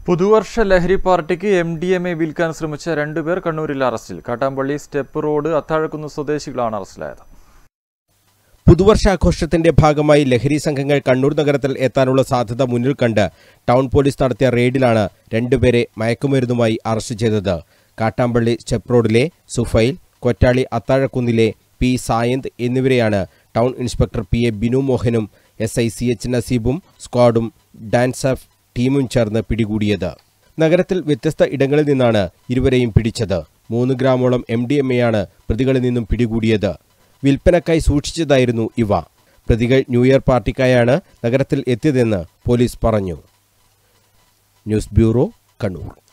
പുതുവർഷ ലഹരി പാർട്ടിക്ക് M D M A വിൽക്കാൻ ശ്രമിച്ച രണ്ടുപേർ കണ്ണൂരിൽ അറസ്റ്റിൽ കാട്ടാമ്പള്ളി സ്റ്റെപ്പ് റോഡ് അത്താഴക്കുന്ന് സ്വദേശികളാണ് അറസ്റ്റിലായത് പുതുവർഷാഘോഷത്തിന്റെ ഭാഗമായി ലഹരി സംഘങ്ങൾ കണ്ണൂർ നഗരത്തിൽ എത്താനുള്ള സാധ്യത മുന്നിൽ കണ്ട് ടൗൺ പോലീസ് നടത്തിയ റെയ്ഡിലാണ് രണ്ടുപേരെ മയക്കുമരുന്നുമായി അറസ്റ്റ് ചെയ്തത് കാട്ടാമ്പള്ളി സ്റ്റെപ്പ് റോഡിലെ സുഫൈൽ കൊറ്റാളി അത്താഴക്കുന്നിലെ പി സായന്ത് എന്നിവരെയാണ് town inspector P A Binu മോഹനും എസ് ഐ സി എച്ച് നസീബും സ്ക്വാഡും ഡാൻസാഫ് ടീമും ചേർന്ന് പിടികൂടിയത് നഗരത്തിൽ വ്യത്യസ്ത ഇടങ്ങളിൽ നിന്നാണ് ഇരുവരെയും പിടിച്ചത് മൂന്ന് ഗ്രാമോളം എം ഡി എം എയാണ് പ്രതികളിൽ നിന്നും പിടികൂടിയത് വിൽപ്പനക്കായി സൂക്ഷിച്ചതായിരുന്നു ഇവ പ്രതികൾ ന്യൂ ഇയർ പാർട്ടിക്കായാണ് നഗരത്തിൽ എത്തിയതെന്ന് പോലീസ് പറഞ്ഞു ന്യൂസ് ബ്യൂറോ കണ്ണൂർ